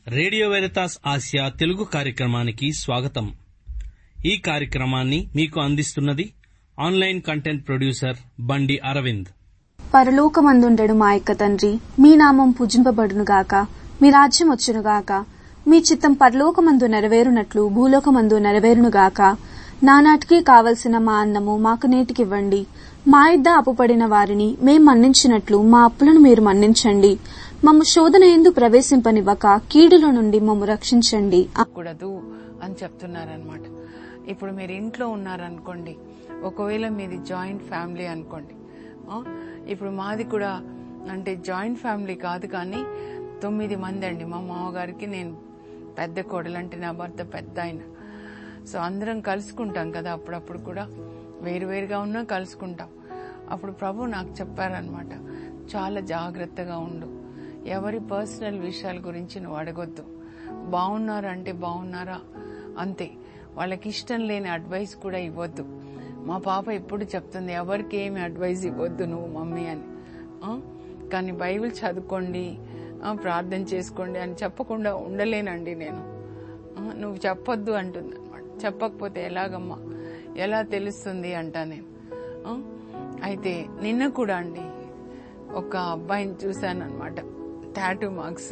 Radio Veritas Asia Telugu కార్యక్రమానికి స్వాగతం ఈ కార్యక్రమాన్ని మీకు అందిస్తున్నది ఆన్లైన్ కంటెంట్ ప్రొడ్యూసర్ బండి అరవింద్ పరలోకమందుండెడు మా యొక్క తండ్రి మీ నామం పూజింపబడునుగాక మీ రాజ్యం వచ్చునుగాక మీ చిత్తం పరలోకమందు నెరవేరునట్లు భూలోకమందు నెరవేరునుగాక నానాటికి కావలసిన మా అన్నము మాకు నేటికివ్వండి మా ఇద్ద అప్పుపడిన వారిని మేం మన్నించినట్లు మా అప్పులను మీరు మన్నించండి మమ్ము శోధన ఎందు ప్రవేశింపనివ్వక కీడులో నుండి మమ్ము రక్షించండి కూడదు అని చెప్తున్నారనమాట ఇప్పుడు మీరు ఇంట్లో ఉన్నారనుకోండి ఒకవేళ మీది జాయింట్ ఫ్యామిలీ అనుకోండి ఆ, ఇప్పుడు మాది కూడా అంటే జాయింట్ ఫ్యామిలీ కాదు కానీ తొమ్మిది మంది అండి మా మామగారికి నేను పెద్ద కోడలు అంటే నా భర్త పెద్ద ఆయన సో అందరం కలుసుకుంటాం కదా అప్పుడప్పుడు కూడా వేరువేరుగా ఉన్నా కలుసుకుంటాం అప్పుడు ప్రభు నాకు చెప్పారనమాట చాలా జాగ్రత్తగా ఉండు ఎవరి పర్సనల్ విషయాల గురించి నువ్వు అడగొద్దు బాగున్నారా అంటే బాగున్నారా అంతే వాళ్ళకి ఇష్టం లేని అడ్వైస్ కూడా ఇవ్వద్దు మా పాప ఎప్పుడు చెప్తుంది ఎవరికి ఏమి అడ్వైస్ ఇవ్వద్దు నువ్వు మమ్మీ అని ఆ? కానీ బైబిల్ చదువుకోండి ఆ, ప్రార్థన చేసుకోండి అని చెప్పకుండా ఉండలేనండి నేను ఆ, నువ్వు చెప్పొద్దు అంటుంది అనమాట చెప్పకపోతే ఎలాగమ్మా ఎలా తెలుస్తుంది అంటా నేను ఆ? అయితే నిన్న కూడా అండి ఒక అబ్బాయిని చూశాను అనమాట టాటూ మార్క్స్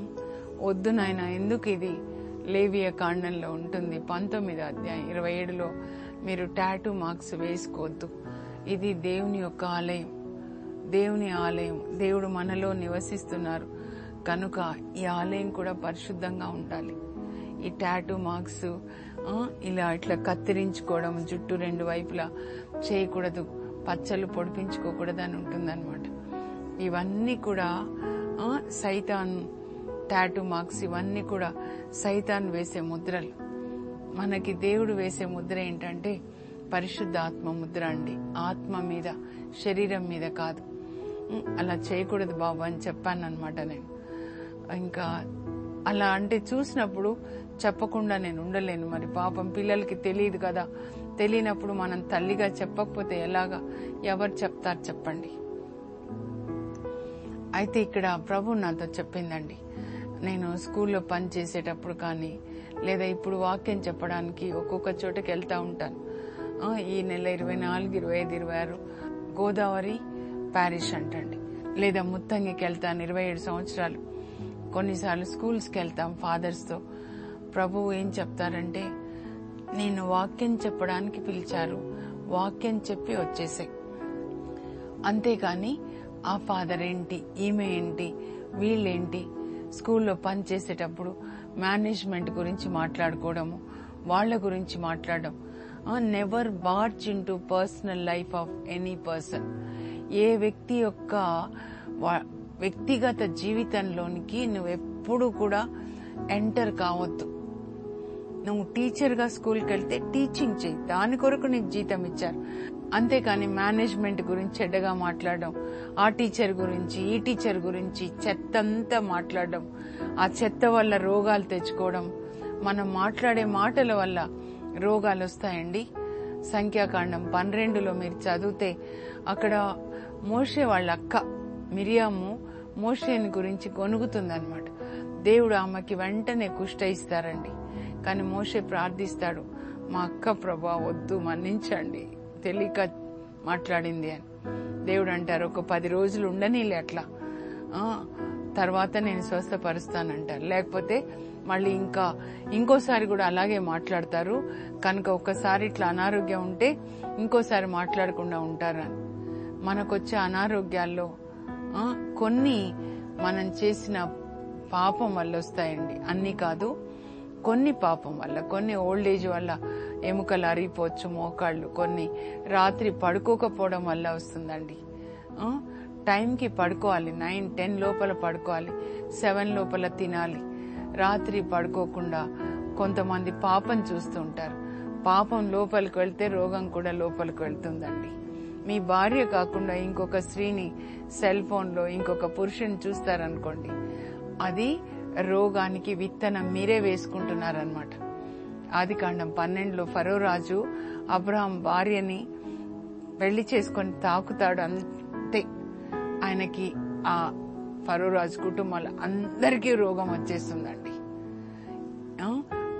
వద్దు నాయన ఎందుకు ఇది లేవియ కాండంలో ఉంటుంది పంతొమ్మిది అధ్యాయం ఇరవై ఏడులో మీరు టాటూ మార్క్స్ వేసుకోవద్దు ఇది దేవుని యొక్క ఆలయం దేవుని ఆలయం దేవుడు మనలో నివసిస్తున్నారు కనుక ఈ ఆలయం కూడా పరిశుద్ధంగా ఉండాలి ఈ టాటూ మార్క్స్ ఆ, ఇలా ఇట్లా కత్తిరించుకోవడం జుట్టు రెండు వైపులా చేయకూడదు పచ్చలు పొడిపించుకోకూడదు అని ఉంటుందన్నమాట ఇవన్నీ కూడా ఆ, సైతాన్ టాటూ మార్క్స్ ఇవన్నీ కూడా సైతాన్ వేసే ముద్రలు మనకి దేవుడు వేసే ముద్ర ఏంటంటే పరిశుద్ధ ఆత్మ ముద్ర అండి ఆత్మ మీద శరీరం మీద కాదు ఉం, అలా చేయకూడదు బాబు అని చెప్పాను అనమాట నేను ఇంకా అలా అంటే చూసినప్పుడు చెప్పకుండా నేను ఉండలేను మరి పాపం పిల్లలకి తెలియదు కదా తెలియనప్పుడు మనం తల్లిగా చెప్పకపోతే ఎలాగా ఎవరు చెప్తారు చెప్పండి అయితే ఇక్కడ ప్రభు నాతో చెప్పిందండి నేను స్కూల్లో పని చేసేటప్పుడు కానీ లేదా ఇప్పుడు వాక్యం చెప్పడానికి ఒక్కొక్క చోటకి వెళ్తా ఉంటాను ఆ, ఈ నెల ఇరవై నాలుగు ఇరవై ఐదు ఇరవై ఆరు గోదావరి ప్యారిష్ అంటండి లేదా ముత్తంగికి వెళ్తాను ఇరవై ఏడు సంవత్సరాలు కొన్నిసార్లు స్కూల్స్కి వెళ్తాం ఫాదర్స్తో ప్రభువు ఏం చెప్తారంటే నేను వాక్యం చెప్పడానికి పిలిచారు వాక్యం చెప్పి వచ్చేసాయి అంతేకాని ఆ ఫాదర్ ఏంటి ఈమె ఏంటి వీళ్ళేంటి స్కూల్లో పని చేసేటప్పుడు మేనేజ్మెంట్ గురించి మాట్లాడుకోవడము వాళ్ళ గురించి మాట్లాడడం never barge into personal life of any person ఏ వ్యక్తి యొక్క వా- వ్యక్తిగత జీవితంలోనికి నువ్వు ఎప్పుడు కూడా ఎంటర్ కావద్దు నువ్వు టీచర్ గా స్కూల్కి వెళ్తే టీచింగ్ చేయి దాని కొరకు నీకు జీతం ఇచ్చారు అంతేకాని మేనేజ్మెంట్ గురించి చెడ్డగా మాట్లాడడం ఆ టీచర్ గురించి ఈ టీచర్ గురించి చెత్త అంతా మాట్లాడడం ఆ చెత్త వల్ల రోగాలు తెచ్చుకోవడం మనం మాట్లాడే మాటల వల్ల రోగాలు వస్తాయండి సంఖ్యాకాండం పన్నెండులో మీరు చదివితే అక్కడ మోషే వాళ్ళ అక్క మిరియాము మోషేని గురించి గొనుగుతుందన్నమాట దేవుడు ఆమెకి వెంటనే కుష్ట ఇస్తారండి కానీ మోషే ప్రార్థిస్తాడు మా అక్క ప్రభా వద్దు మన్నించండి తెలియక మాట్లాడింది అని దేవుడు అంటారు ఒక పది రోజులు ఉండనీలే అట్లా ఆ, తర్వాత నేను స్వస్థపరుస్తానంటారు లేకపోతే మళ్ళీ ఇంకా ఇంకోసారి కూడా అలాగే మాట్లాడతారు కనుక ఒక్కసారి ఇట్లా అనారోగ్యం ఉంటే ఇంకోసారి మాట్లాడకుండా ఉంటారు అని మనకొచ్చే అనారోగ్యాల్లో ఆ, కొన్ని మనం చేసిన పాపం వల్ల వస్తాయండి అన్ని కాదు కొన్ని పాపం వల్ల కొన్ని ఓల్డ్ ఏజ్ వల్ల ఎముకలు అరిగిపోవచ్చు మోకాళ్ళు కొన్ని రాత్రి పడుకోకపోవడం వల్ల వస్తుందండి ఆ, టైంకి పడుకోవాలి నైన్ టెన్ లోపల పడుకోవాలి సెవెన్ లోపల తినాలి రాత్రి పడుకోకుండా కొంతమంది పాపం చూస్తూ ఉంటారు పాపం లోపలికి వెళ్తే రోగం కూడా లోపలికి వెళ్తుందండి మీ భార్య కాకుండా ఇంకొక స్త్రీని సెల్ ఫోన్లో ఇంకొక పురుషుని చూస్తారనుకోండి అది రోగానికి విత్తనం మీరే వేసుకుంటున్నారనమాట ఆది కాండం పన్నెండులో ఫరో రాజు అబ్రహాం భార్యని పెళ్లి చేసుకొని తాకుతాడు అంతే ఆయనకి ఆ ఫరో రాజు కుటుంబాలు అందరికీ రోగం వచ్చేస్తుందండి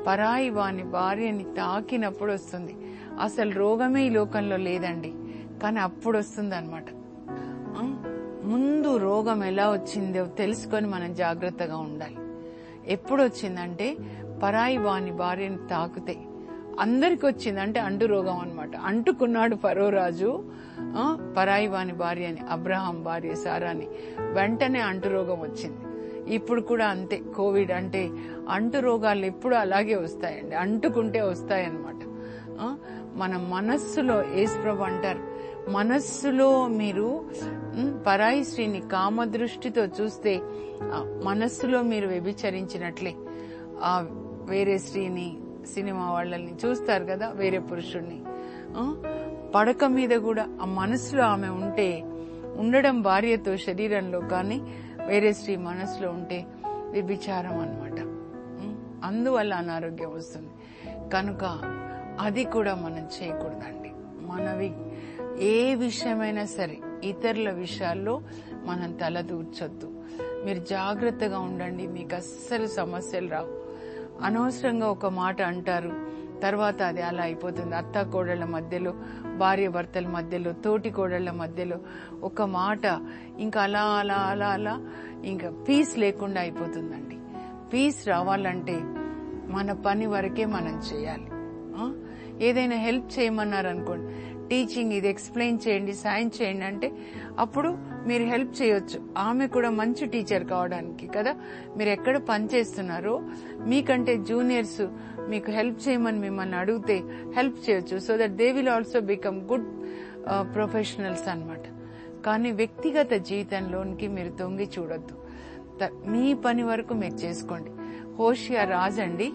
పరాయి వాని భార్యని తాకినప్పుడు వస్తుంది అసలు రోగమే ఈ లోకంలో లేదండి కానీ అప్పుడు వస్తుంది అనమాట ముందు రోగం ఎలా వచ్చిందో తెలుసుకొని మనం జాగ్రత్తగా ఉండాలి ఎప్పుడు వచ్చిందంటే పరాయి వాని భార్యని తాకితే అందరికి వచ్చింది అంటే అంటు రోగం అనమాట అంటుకున్నాడు పరోరాజు ఆ, పరాయి వాని భార్యని అబ్రహాం భార్య సారాని వెంటనే అంటు రోగం వచ్చింది ఇప్పుడు కూడా అంతే కోవిడ్ అంటే అంటు రోగాలు ఎప్పుడు అలాగే వస్తాయండి అంటుకుంటే వస్తాయన్నమాట ఆ, మన మనస్సులో ఏసుప్రభు అంటారు మనస్సులో మీరు ఉమ్, పరాయి స్త్రీని కామదృష్టితో చూస్తే ఆ, మనస్సులో మీరు వ్యభిచరించినట్లే ఆ వేరే స్త్రీని సినిమా వాళ్ళని చూస్తారు కదా వేరే పురుషుణ్ణి ఆ, పడక మీద కూడా ఆ మనసులో ఆమె ఉంటే ఉండడం భార్యతో శరీరంలో కానీ వేరే స్త్రీ మనసులో ఉంటే వ్యభిచారం అనమాట అందువల్ల అనారోగ్యం వస్తుంది కనుక అది కూడా మనం చేయకూడదండి మనవి ఏ విషయమైనా సరే ఇతరుల విషయాల్లో మనం తల దూర్చొద్దు మీరు జాగ్రత్తగా ఉండండి మీకు అస్సలు సమస్యలు రావు అనవసరంగా ఒక మాట అంటారు తర్వాత అది అలా అయిపోతుంది అత్త కోడళ్ల మధ్యలో భార్య భర్తల మధ్యలో తోటి కోడళ్ల మధ్యలో ఒక మాట ఇంకా అలా అలా అలా అలా ఇంకా పీస్ లేకుండా అయిపోతుందండి పీస్ రావాలంటే మన పని వరకే మనం చేయాలి ఆ? ఏదైనా హెల్ప్ చేయమన్నారు అనుకోండి టీచింగ్ ఇది ఎక్స్ప్లెయిన్ చేయండి సాయం చేయండి అంటే అప్పుడు మీరు హెల్ప్ చేయొచ్చు ఆమె కూడా మంచి టీచర్ కావడానికి కదా మీరు ఎక్కడ పని చేస్తున్నారో మీకంటే జూనియర్స్ మీకు హెల్ప్ చేయమని మిమ్మల్ని అడిగితే హెల్ప్ చేయొచ్చు so that they will also become good professionals అన్నమాట కానీ వ్యక్తిగత జీవితంలోనికి మీరు తొంగి చూడొద్దు త- మీ పని వరకు మీరు చేసుకోండి హోషియా రాజండి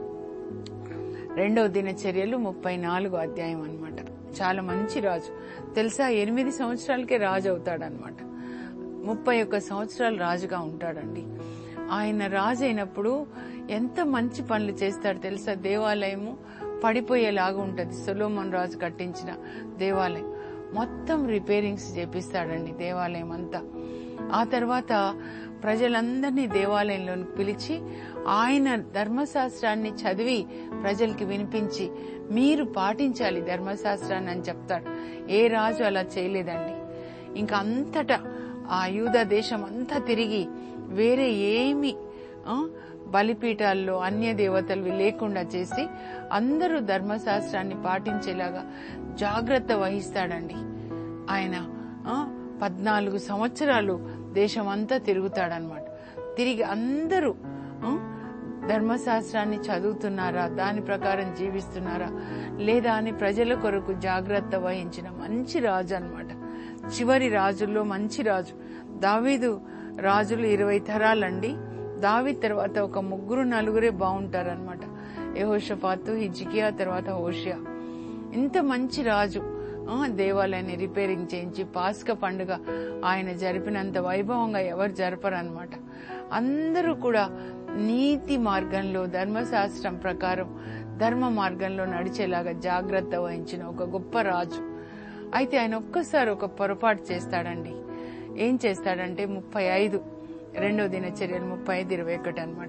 రెండవ దినచర్యలు ముప్పై నాలుగో అధ్యాయం అన్నమాట చాలా మంచి రాజు తెలుసా ఎనిమిది సంవత్సరాలకే రాజు అవుతాడనమాట ముప్పై ఒక్క సంవత్సరాలు రాజుగా ఉంటాడండి ఆయన రాజు అయినప్పుడు ఎంత మంచి పనులు చేస్తాడు తెలుసా దేవాలయము పడిపోయేలాగా ఉంటది సొలోమన్ రాజు కట్టించిన దేవాలయం మొత్తం రిపేరింగ్స్ చేపిస్తాడండి దేవాలయం అంతా ఆ తర్వాత ప్రజలందరినీ దేవాలయంలోకి పిలిచి ఆయన ధర్మశాస్త్రాన్ని చదివి ప్రజలకి వినిపించి మీరు పాటించాలి ధర్మశాస్త్రాన్ని అని చెప్తాడు ఏ రాజు అలా చేయలేదండి ఇంకా అంతటా ఆ యూద దేశం అంతా తిరిగి వేరే ఏమి ఆ, బలిపీఠాల్లో అన్య దేవతలు లేకుండా చేసి అందరూ ధర్మశాస్త్రాన్ని పాటించేలాగా జాగ్రత్త వహిస్తాడండి ఆయన ఆ, పద్నాలుగు సంవత్సరాలు దేశం అంతా తిరుగుతాడనమాట తిరిగి అందరూ ఆ, ధర్మశాస్త్రాన్ని చదువుతున్నారా దాని ప్రకారం జీవిస్తున్నారా లేదా అని ప్రజల కొరకు జాగ్రత్త వహించిన మంచి రాజు అన్నమాట చివరి రాజుల్లో మంచి రాజు దావీదు రాజులు ఇరవై తరాలండి దావి తర్వాత ఒక ముగ్గురు నలుగురే బాగుంటారనమాట యహోషఫాతు హిజ్కియా తర్వాత హోషియా ఇంత మంచి రాజు ఆ, దేవాలయాన్ని రిపేరింగ్ చేయించి పాస్క పండుగ ఆయన జరిపినంత వైభవంగా ఎవరు జరపరనమాట అందరూ కూడా నీతి మార్గంలో ధర్మశాస్త్రం ప్రకారం ధర్మ మార్గంలో నడిచేలాగా జాగ్రత్త వహించిన ఒక గొప్ప రాజు అయితే ఆయన ఒక్కసారి ఒక పొరపాటు చేస్తాడండి ఏం చేస్తాడంటే ముప్పై ఐదు రెండో దినచర్యలు ముప్పై ఐదు ఇరవై ఒకటి అనమాట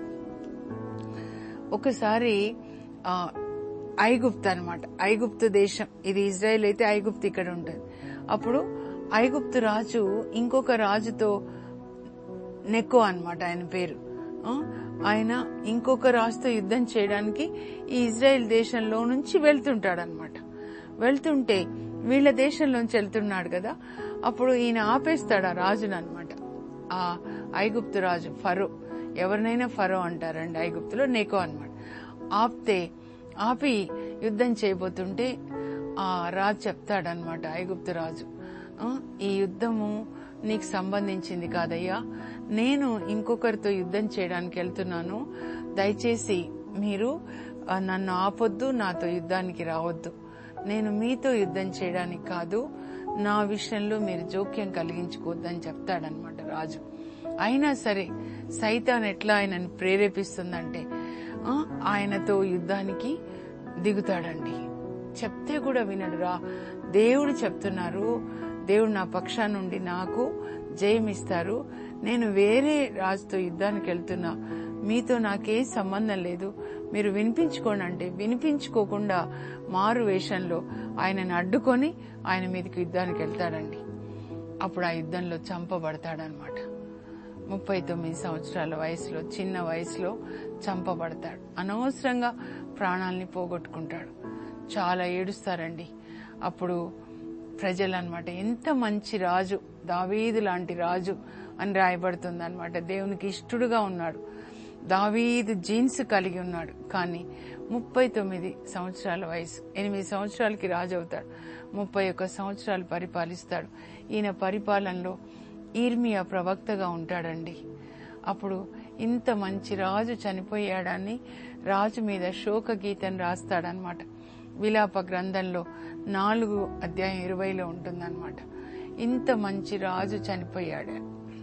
ఒకసారి ఆ, ఐగుప్తు అనమాట ఐగుప్తు దేశం ఇది ఇజ్రాయెల్ అయితే ఐగుప్తు ఇక్కడ ఉంటుంది అప్పుడు ఐగుప్తు రాజు ఇంకొక రాజుతో నెక్కో అన్నమాట ఆయన పేరు ఆ, ఆయన ఇంకొక రాజుతో యుద్ధం చేయడానికి ఈ ఇజ్రాయెల్ దేశంలో నుంచి వెళ్తుంటాడనమాట వెళ్తుంటే వీళ్ళ దేశంలోంచి వెళ్తున్నాడు కదా అప్పుడు ఈయన ఆపేస్తాడు ఆ రాజును అనమాట ఆ ఐగుప్తు రాజు ఫరో ఎవరినైనా ఫరో అంటారండి ఐగుప్తులో నెకో అన్నమాట ఆపితే ఆపి యుద్ధం చేయబోతుంటే ఆ రాజు చెప్తాడనమాట ఐగుప్తు రాజు "ఆ, ఈ యుద్ధము నీకు సంబంధించింది కాదయ్యా నేను ఇంకొకరితో యుద్ధం చేయడానికి వెళ్తున్నాను దయచేసి మీరు ఆ, నన్ను ఆపొద్దు నాతో యుద్ధానికి రావద్దు నేను మీతో యుద్ధం చేయడానికి కాదు నా విషయంలో మీరు జోక్యం కలిగించుకోవద్దని చెప్తాడనమాట రాజు అయినా సరే సైతాన్ ఎట్లా ఆయనను ప్రేరేపిస్తుందంటే ఆ, ఆయనతో యుద్ధానికి దిగుతాడండి చెప్తే కూడా వినడు రా దేవుడు చెప్తున్నారు దేవుడు నా పక్షా నుండి నాకు జయమిస్తారు నేను వేరే రాజుతో యుద్ధానికి వెళ్తున్నా మీతో నాకే సంబంధం లేదు మీరు వినిపించుకోండి అంటే వినిపించుకోకుండా మారు వేషంలో ఆయనను అడ్డుకొని ఆయన మీదకి యుద్ధానికి వెళ్తాడండి అప్పుడు ఆ యుద్ధంలో చంపబడతాడనమాట ముప్పై తొమ్మిది సంవత్సరాల వయసులో చిన్న వయసులో చంపబడతాడు అనవసరంగా ప్రాణాల్ని పోగొట్టుకుంటాడు చాలా ఏడుస్తారండి అప్పుడు ప్రజలు అనమాట ఎంత మంచి రాజు దావీదు లాంటి రాజు అని రాయబడుతుంది అనమాట దేవునికి ఇష్టడుగా ఉన్నాడు దావీదు జీన్స్ కలిగి ఉన్నాడు కానీ ముప్పై తొమ్మిది సంవత్సరాల వయసు ఎనిమిది సంవత్సరాలకి రాజు అవుతాడు ముప్పై ఒక్క సంవత్సరాలు పరిపాలిస్తాడు ఈయన పరిపాలనలో ఈర్మియా ప్రవక్తగా ఉంటాడండి అప్పుడు ఇంత మంచి రాజు చనిపోయాడని రాజు మీద శోక గీతం రాస్తాడనమాట విలాప గ్రంథంలో నాలుగు అధ్యాయం ఇరవైలో ఉంటుందన్నమాట ఇంత మంచి రాజు చనిపోయాడు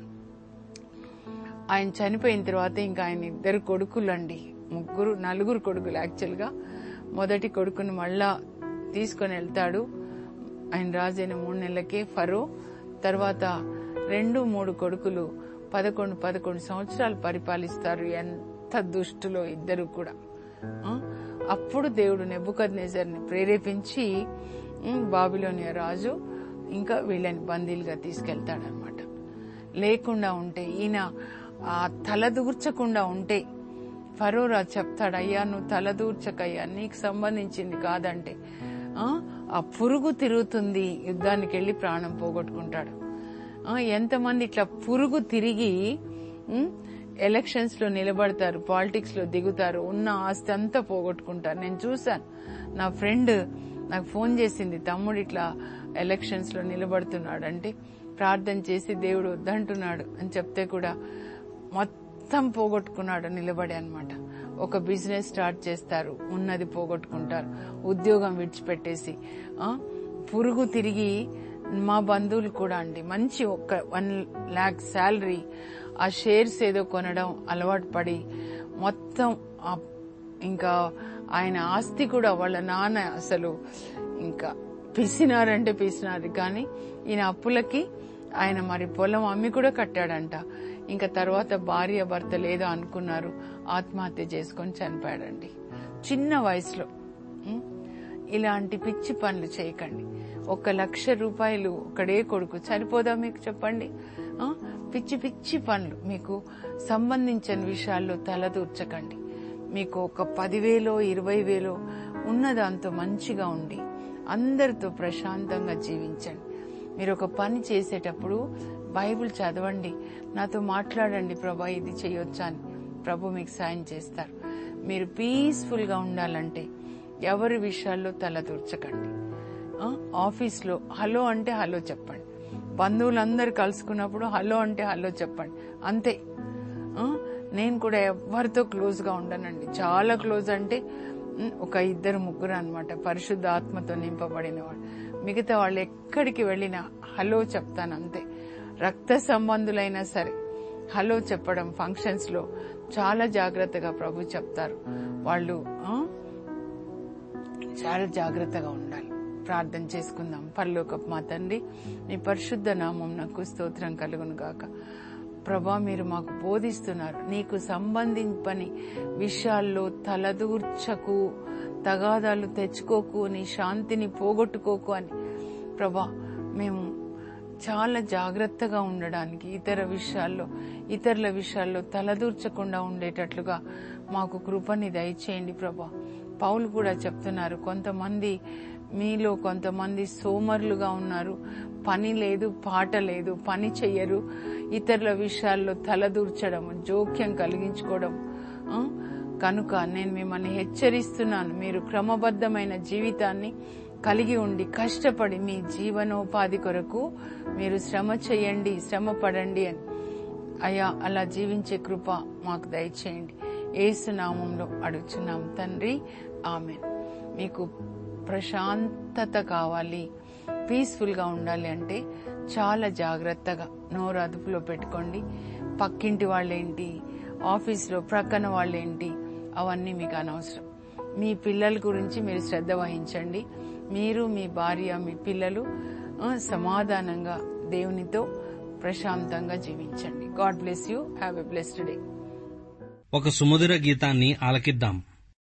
ఆయన చనిపోయిన తర్వాత ఇంకా ఆయన ఇద్దరు కొడుకులండి ముగ్గురు నలుగురు కొడుకులు యాక్చువల్గా మొదటి కొడుకుని మళ్ళా తీసుకొని వెళ్తాడు ఆయన రాజైన మూడు నెలలకే ఫరో తర్వాత రెండు మూడు కొడుకులు పదకొండు పదకొండు సంవత్సరాలు పరిపాలిస్తారు ఎంత దుష్టులో ఇద్దరు కూడా ఆ? అప్పుడు దేవుడు నెబుకద్నేజర్ని ప్రేరేపించి ఉమ్, బాబిలోనియ రాజు ఇంకా వీళ్ళని బందీలుగా తీసుకెళ్తాడనమాట లేకుండా ఉంటే ఈయన ఆ తలదూర్చకుండా ఉంటే ఫరో రాజు చెప్తాడు అయ్యా నువ్వు తలదూర్చకయ్యా నీకు సంబంధించింది కాదంటే ఆ, ఆ పురుగు తిరుగుతుంది యుద్ధానికి వెళ్లి ప్రాణం పోగొట్టుకుంటాడు ఆ, ఎంతమంది ఇట్లా పురుగు తిరిగి ఉమ్, ఎలక్షన్స్ లో నిలబడతారు పాలిటిక్స్ లో దిగుతారు ఉన్న ఆస్తి అంతా పోగొట్టుకుంటారు నేను చూశాను నా ఫ్రెండ్ నాకు ఫోన్ చేసింది తమ్ముడు ఇట్లా ఎలక్షన్స్ లో నిలబడుతున్నాడు అంటే ప్రార్థన చేసి దేవుడు వద్దంటున్నాడు అని చెప్తే కూడా మొత్తం పోగొట్టుకున్నాడు నిలబడి అన్నమాట ఒక బిజినెస్ స్టార్ట్ చేస్తారు ఉన్నది పోగొట్టుకుంటారు ఉద్యోగం విడిచిపెట్టేసి ఆ, పురుగు తిరిగి మా బంధువులు కూడా అండి మంచి ఒక వన్ ల్యాక్ శాలరీ ఆ షేర్స్ ఏదో కొనడం అలవాటు పడి మొత్తం ఆ ఇంకా ఆయన ఆస్తి కూడా వాళ్ళ నాన్న అసలు ఇంకా పిసినారంటే పిసినారు కానీ ఈయన అప్పులకి ఆయన మరి పొలం అమ్మి కూడా కట్టాడంట ఇంకా తర్వాత భార్య భర్త లేదో అనుకున్నారు ఆత్మహత్య చేసుకొని చనిపోయాడండి చిన్న వయసులో ఉం? ఇలాంటి పిచ్చి పనులు చేయకండి ఒక లక్ష రూపాయలు ఒకడే కొడుకు సరిపోదా మీకు చెప్పండి ఆ? పిచ్చి పిచ్చి పనులు మీకు సంబంధించిన విషయాల్లో తలదూర్చకండి మీకు ఒక పదివేలో ఇరవై వేలో ఉన్నదాంతో మంచిగా ఉండి అందరితో ప్రశాంతంగా జీవించండి మీరు ఒక పని చేసేటప్పుడు బైబిల్ చదవండి నాతో మాట్లాడండి ప్రభా ఇది చేయొచ్చా అని ప్రభు మీకు సాయం చేస్తారు మీరు పీస్ఫుల్ గా ఉండాలంటే ఎవరి విషయాల్లో తలదూర్చకండి ఆ, ఆఫీస్లో హలో అంటే హలో చెప్పండి బంధువులందరూ కలుసుకున్నప్పుడు హలో అంటే హలో చెప్పండి అంతే ఆ, నేను కూడా ఎవరితో క్లోజ్ గా ఉండనండి చాలా క్లోజ్ అంటే ఉమ్, ఒక ఇద్దరు ముగ్గురు అనమాట పరిశుద్ధ ఆత్మతో నింపబడిన వాళ్ళు మిగతా వాళ్ళు ఎక్కడికి వెళ్ళినా హలో చెప్తాను అంతే రక్త సంబంధులైనా సరే హలో చెప్పడం ఫంక్షన్స్ లో చాలా జాగ్రత్తగా ప్రభు చెప్తారు వాళ్ళు ఆ, చాలా జాగ్రత్తగా ఉండాలి ప్రార్థన చేసుకుందాం పరలోకపు మా తండ్రి మీ పరిశుద్ధ నామం నాకు స్తోత్రం కలుగును గాక ప్రభా మీరు మాకు బోధిస్తున్నారు నీకు సంబంధింపని విషయాల్లో తలదూర్చకు తగాదాలు తెచ్చుకోకు నీ శాంతిని పోగొట్టుకోకు అని ప్రభా మేము చాలా జాగ్రత్తగా ఉండడానికి ఇతర విషయాల్లో ఇతరుల విషయాల్లో తలదూర్చకుండా ఉండేటట్లుగా మాకు కృపని దయచేయండి ప్రభా పౌలు కూడా చెప్తున్నారు కొంతమంది మీలో కొంతమంది సోమరులుగా ఉన్నారు పని లేదు పాట లేదు పని చెయ్యరు ఇతరుల విషయాల్లో తలదూర్చడం జోక్యం కలిగించుకోవడం ఆ? కనుక నేను మిమ్మల్ని హెచ్చరిస్తున్నాను మీరు క్రమబద్ధమైన జీవితాన్ని కలిగి ఉండి కష్టపడి మీ జీవనోపాధి కొరకు మీరు శ్రమ చేయండి శ్రమ పడండి అని అయా అలా జీవించే కృప మాకు దయచేయండి ఏసు నామంలో అడుగుచున్నాం తండ్రి ఆమె మీకు ప్రశాంతత కావాలి పీస్ఫుల్ గా ఉండాలి అంటే చాలా జాగ్రత్తగా నోరు అదుపులో పెట్టుకోండి పక్కింటి వాళ్ళేంటి ఆఫీస్లో ప్రక్కన వాళ్ళేంటి అవన్నీ మీకు అనవసరం మీ పిల్లల గురించి మీరు శ్రద్ధ వహించండి మీరు మీ భార్య మీ పిల్లలు ఆ, సమాధానంగా దేవునితో ప్రశాంతంగా జీవించండి God bless you have a blessed day ఒక సుమధుర గీతాన్ని ఆలకిద్దాం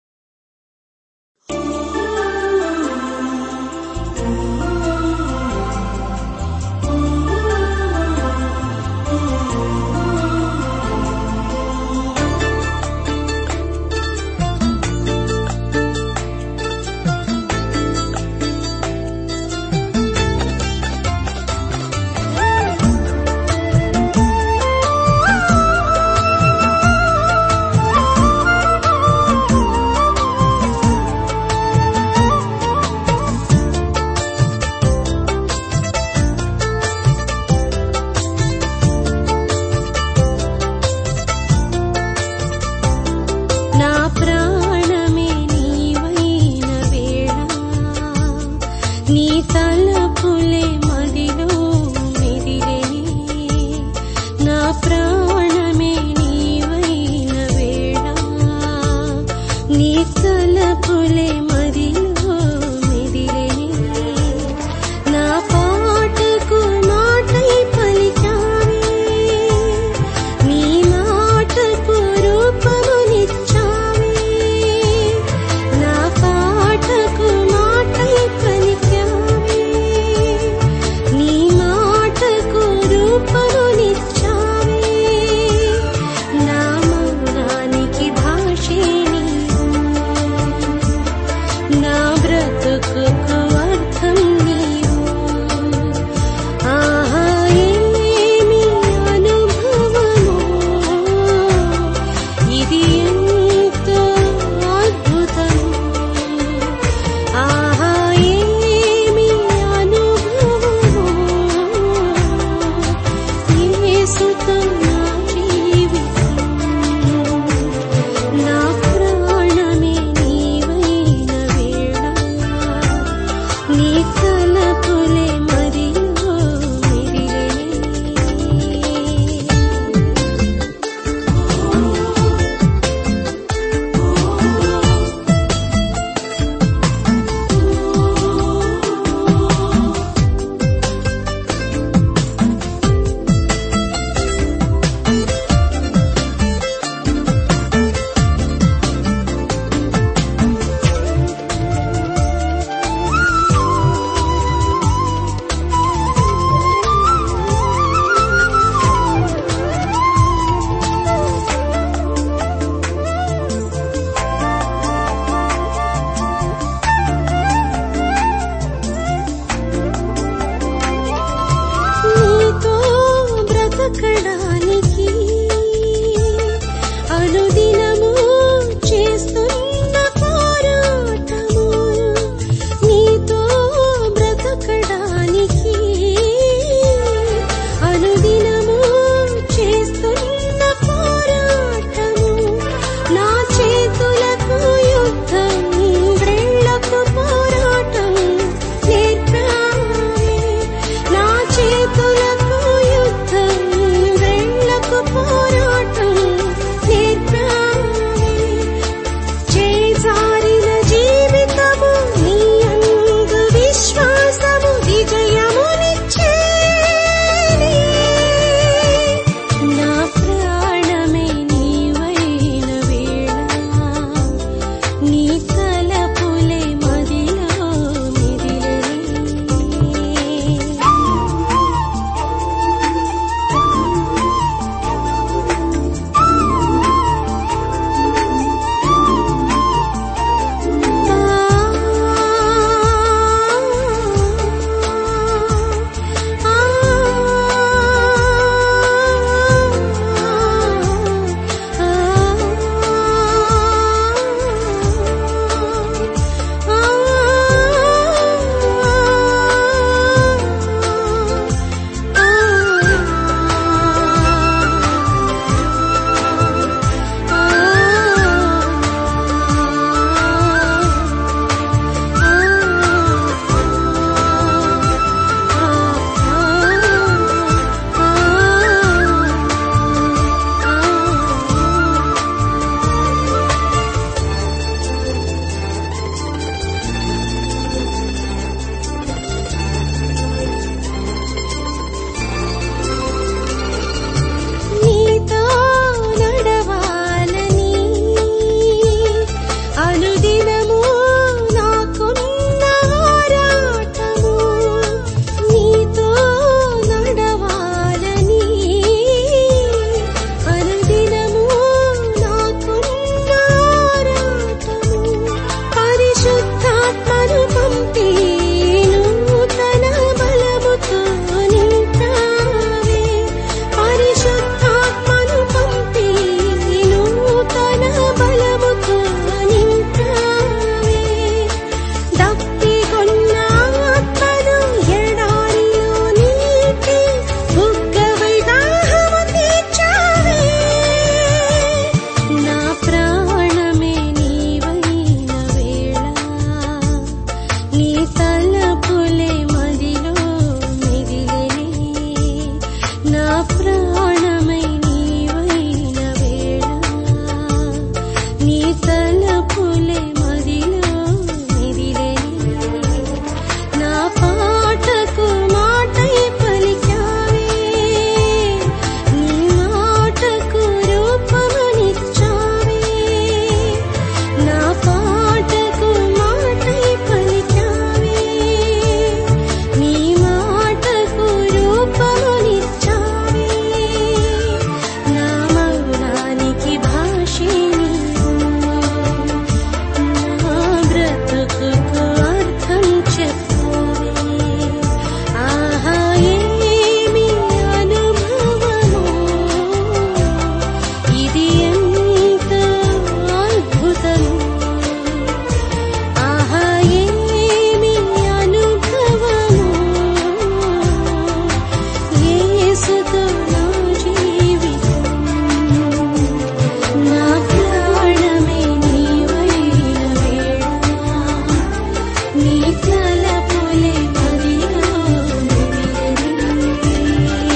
నీ తలపులే మదిలో మెదిలేని నా పాటకు మాటై పలికావే నీ మాటకు రూపమునిచ్చావే నా పాటకు మాటై పలికావే నీ మాటకు రూపమునిచ్చావే నా మౌనానికి భాషే నీవు నా బ్రతుకుకు అర్థం నీవు ఆహా ఏమి అనుభవము ఇది ఎంతో అద్భుతము ఆహా ఏమి అనుభవము యేసుతో నా జీవితం నా ప్రాణమే నీవైన వేళ నీ తలపులే మదిలో మెదిలే నీతో బ్రతకడానికి అనుదినము చేస్తున్న పోరాటము నీతో బ్రతకడానికి అనుదినము చేస్తున్న పోరాటము నా చేతులకు యుద్ధం బ్రెళ్లకు పోరాటం నేర్పావే నా చేతులకు యుద్ధం బ్రెళ్లకు పోరాటం నేర్పావే చేజారిన జీవితము నీ అందు విశ్వాసము విజయమునిచ్చేనే నా ప్రాణమే నీవైన వేళ నీ తలపులే మదిలో మెదిలే నీతో నడవాలని అనుదినము నాకున్న ఆరాటము నీతో నడవాలని అనుదినము నాకున్న ఆరాటము పరిశుద్ధాత్మను పంపి నూతన బలముతో నింపావే పరిశుద్ధాత్మను పంపి నూతన బలముతో నింపావే దప్పికొన్న ఆత్మను ఎడారిలో నీటి బుగ్గవై దాహము తీర్చావే నా ప్రాణమే నీవైన వేళ నీ తలపులే మదిలో మెదిలే నా ప్రాణమై నీవైన వేళ నీ తలపులే తలపులే మదిలో మెదిలే నా పాటకు మాటై పలికావే నీ మాటకు రూపమునిచ్చావే నా పాటకు మాటై పలికావే నీ మాటకు రూపమునిచ్చావే నా మౌనానికి భాషే నీవు నా బ్రతుకుకు అర్థం చెప్పవే ఆహా ఏమి అనుభవమో ఇది ఎంత అద్భుతమో ఆహా ఏమి అనుభవమో యేసుతో నా జీవితం నా ప్రాణమే నీవైన వేళ నీ తలపులే మదిలో మెదిలే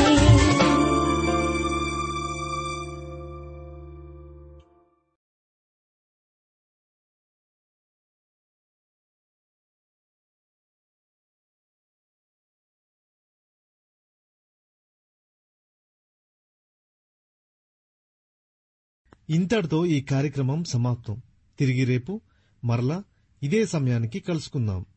ఇంతటితో ఈ కార్యక్రమం సమాప్తం తిరిగి రేపు మరలా ఇదే సమయానికి కలుసుకుందాం